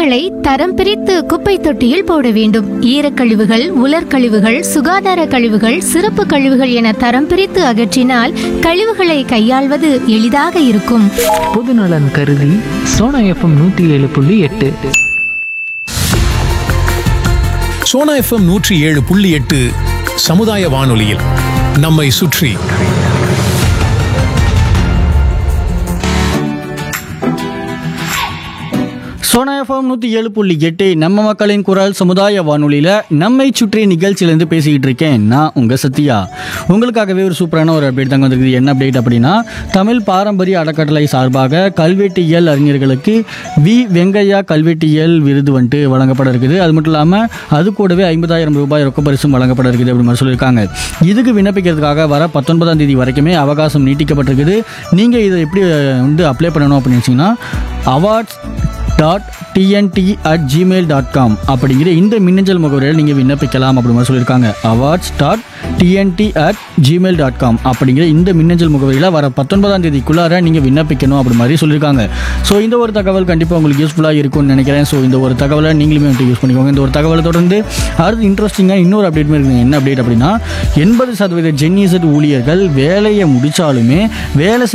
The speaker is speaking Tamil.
கழிவுகளை தரம் பிரித்து குப்பை தொட்டியில் போட வேண்டும் ஈரக்கழிவுகள் உலர்கழிவுகள் சுகாதார கழிவுகள் சிறப்பு கழிவுகள் என தரம் பிரித்து அகற்றினால் கழிவுகளை கையாள்வது எளிதாக இருக்கும் பொதுநலன் கருதி சோனா எஃப்எம் நூற்றி ஏழு புள்ளி எட்டு சோனா எஃப்எம் நூற்றி ஏழு புள்ளி எட்டு சமுதாய வானொலியில் நம்மை சுற்றி சோனா எஃப்எம் நூற்றி ஏழு புள்ளி எட்டு நம்ம மக்களின் குரல் சமுதாய வானொலியில் நம்மை சுற்றி நிகழ்ச்சியிலேருந்து பேசிக்கிட்டு இருக்கேன் நான் உங்கள் சத்யா உங்களுக்காகவே ஒரு சூப்பரான ஒரு அப்டேட் தாங்க வந்திருக்குது என்ன அப்டேட் அப்படின்னா தமிழ் பாரம்பரிய அறக்கட்டளை சார்பாக கல்வெட்டியல் அறிஞர்களுக்கு வி வெங்கையா கல்வெட்டியல் விருது வந்துட்டு வழங்கப்பட இருக்குது அது மட்டும் இல்லாமல் அது கூடவே ஐம்பதாயிரம் ரூபாய் ரொக்க பரிசும் வழங்கப்பட இருக்குது அப்படின்னு மாதிரி சொல்லியிருக்காங்க இதுக்கு விண்ணப்பிக்கிறதுக்காக வர பத்தொன்பதாம் தேதி வரைக்குமே அவகாசம் நீட்டிக்கப்பட்டிருக்குது நீங்கள் இதை எப்படி அஹ், வந்து அப்ளை பண்ணணும் அப்படின்னு வச்சிங்கன்னா awards dot T N T at Gmail dot com அப்படிங்கிற இந்த மின்னஞ்சல் முகவரியில் நீங்கள் விண்ணப்பிக்கலாம் அப்படி மாதிரி சொல்லியிருக்காங்க awards dot T N T at Gmail dot com அப்படிங்கிற இந்த மின்னஞ்சல் முகவரியில் வர பத்தொன்பதாம் தேதிக்குள்ளார நீங்கள் விண்ணப்பிக்கணும் அப்படி மாதிரி சொல்லியிருக்காங்க ஸோ இந்த ஒரு தகவல் கண்டிப்பாக உங்களுக்கு யூஸ்ஃபுல்லாக இருக்கும்னு நினைக்கிறேன் ஸோ இந்த ஒரு தகவலை நீங்களுமே வந்துட்டு யூஸ் பண்ணிக்கோங்க இந்த ஒரு தகவலை தொடர்ந்து அடுத்து இன்ட்ரெஸ்டிங்காக இன்னொரு அப்டேட் இருக்குது என்ன அப்டேட் அப்படின்னா எண்பது சதவீத ஜென்னிசட் ஊழியர்கள் வேலையை முடித்தாலுமே வேலை செய்ய